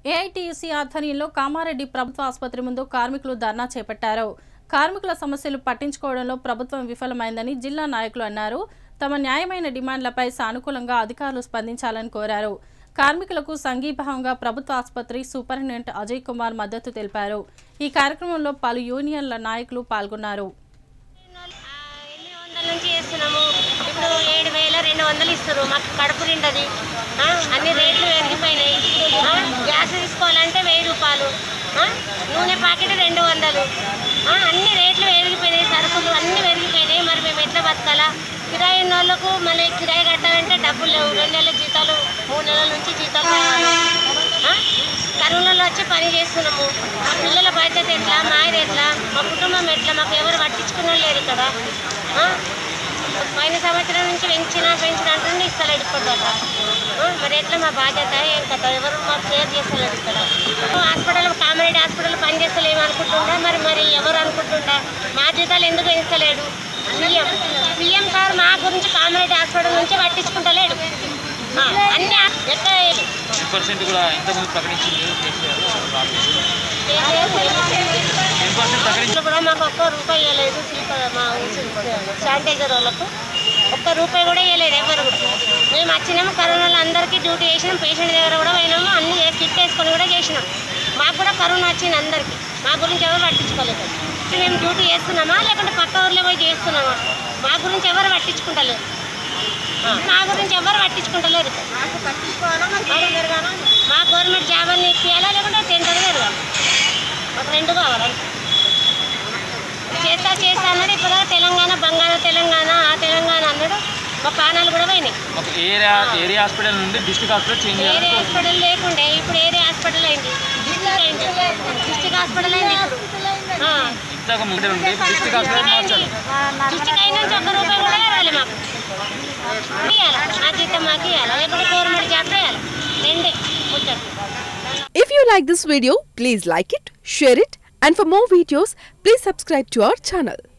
AITUC ఆధ్వర్యంలో కామారెడ్డి ప్రభుత్వ ఆసుపత్రి ముందు కార్మికులు ధర్నా చేపట్టారు కార్మికుల సమస్యలు పట్టించుకోవడంలో ప్రభుత్వం విఫలమైందని జిల్లా నాయకులు అన్నారు తమ న్యాయమైన డిమాండ్లపై సానుకూలంగా అధికారులు స్పందించాలని కోరారు కార్మికులకు సంఘీభావంగా ప్రభుత్వ ఆసుపత్రి సూపరింటెండెంట్ అజయ్ కుమార్ మద్దతు తెలిపారు ఈ కార్యక్రమంలో పలు యూనియన్ల నాయకులు పాల్గొన్నారు ఆ, ఎనిమిది వందల నుంచి చేస్తున్నాము ఇప్పుడు ఏడు వేల రెండు వందలు ఇస్తారు మాకు కడుపు నిండది ఆ, అన్ని రేట్లు పెరిగిపోయినాయి ఆ, గ్యాస్ తీసుకోవాలంటే వెయ్యి రూపాయలు ఆ, నూనె ప్యాకెట్ రెండు వందలు ఆ, అన్ని రేట్లు పెరిగిపోయినాయి సరుకులు అన్ని పెరిగిపోయినాయి మరి మేము ఎట్లా బతకాలా కిరాయి ఉన్న వాళ్ళకు మళ్ళీ కిరాయి కట్టాలంటే డబ్బులు లేవు రెండు నెలల జీతాలు మూడు నెలల నుంచి జీతాలు కావాలి ఆ, కరోనాలో వచ్చి పని చేస్తున్నాము మా పిల్లల బాధ్యత ఎట్లా మాది ఎట్లా మా కుటుంబం ఎట్లా మాకు ఎవరు పట్టించుకున్న లేరు ఇక్కడ ఆ? పోయిన సంవత్సరం నుంచి పెంచిన పెంచిన అంటుండే ఇస్తలేడు ఇప్పటిదాకా ఆ? మరి ఎట్లా మా బాధ్యత ఏం కథ ఎవరు మాకు కేర్ చేస్తలేరు ఇక్కడ హాస్పిటల్ కామారెడ్డి హాస్పిటల్ పని చేస్తలేము అనుకుంటుంటా మరి మరి ఎవరు అనుకుంటుంటా మా జీతాలు ఎందుకు పెంచలేడు సీఎం సీఎం సార్ మా గురించి కామారెడ్డి హాస్పిటల్ నుంచి పట్టించుకుంటలేడు ఆ, అన్ని ఎక్కడ టెన్ పర్సెంట్ కూడా ఇంతకుముందు ప్రకటించింది టెన్ పర్సెంట్ ప్రకటించి ఇంట్లో కూడా మాకు ఒక్క రూపాయి ఇవ్వలేదు శిల్ప మా శానిటైజర్ వాళ్ళకు ఒక్క రూపాయి కూడా ఇవ్వలేదు ఎవరు కూడా మేము వచ్చినాము కరోనాలో అందరికీ డ్యూటీ చేసినాం పేషెంట్ దగ్గర కూడా పోయినాము అన్ని ఏ- కిట్ వేసుకొని కూడా చేసినాం మాకు కూడా కరోనా వచ్చింది అందరికీ మా గురించి ఎవరు పట్టించుకోలేదు మేము డ్యూటీ చేస్తున్నామా లేకుంటే పక్క ఊర్లో పోయి చేస్తున్నామా మా గురించి ఎవరు పట్టించుకుంటలేరు ఆ, మా గురించి ఎవరు పట్టించుకుంటలేరు మా గవర్నమెంట్ జాబ్ అని ఇప్పియాలా లేకుంటే టెండర్ జరగాలి ఒక రెండు కావాలి చేస్తా చేస్తా అన్నాడు ఇప్పుడు తెలంగాణ బంగాళ తెలంగాణ ఆ తెలంగాణ అన్నాడు మా పానాలు కూడా పోయినాయి ఒక ఏరియా ఏరియా హాస్పిటల్ నుండి డిస్ట్రిక్ట్ హాస్పిటల్ చేంజ్ ఏరియా చేయాలి హాస్పిటల్ లేకుండే ఇప్పుడు ఏరియా హాస్పిటల్ అయింది డిస్ట్రిక్ట్ అయింది డిస్ట్రిక్ట్ హాస్పిటల్ అయింది ఇప్పుడు ఆ. ఇంతకు ముందు ఉండి డిస్ట్రిక్ట్ హాస్పిటల్ మార్చాలి డిస్ట్రిక్ట్ అయిన నుంచి ఒక్క రూపాయి కూడా రావాలి మాకు ఇవ్వాలి మా జీతం మాకు ఇవ్వాలి లేకుంటే గవర్నమెంట్ జాబ్ చేయాలి రెండే ముచ్చట If you like this video, please like it, share it, and for more videos, please subscribe to our channel.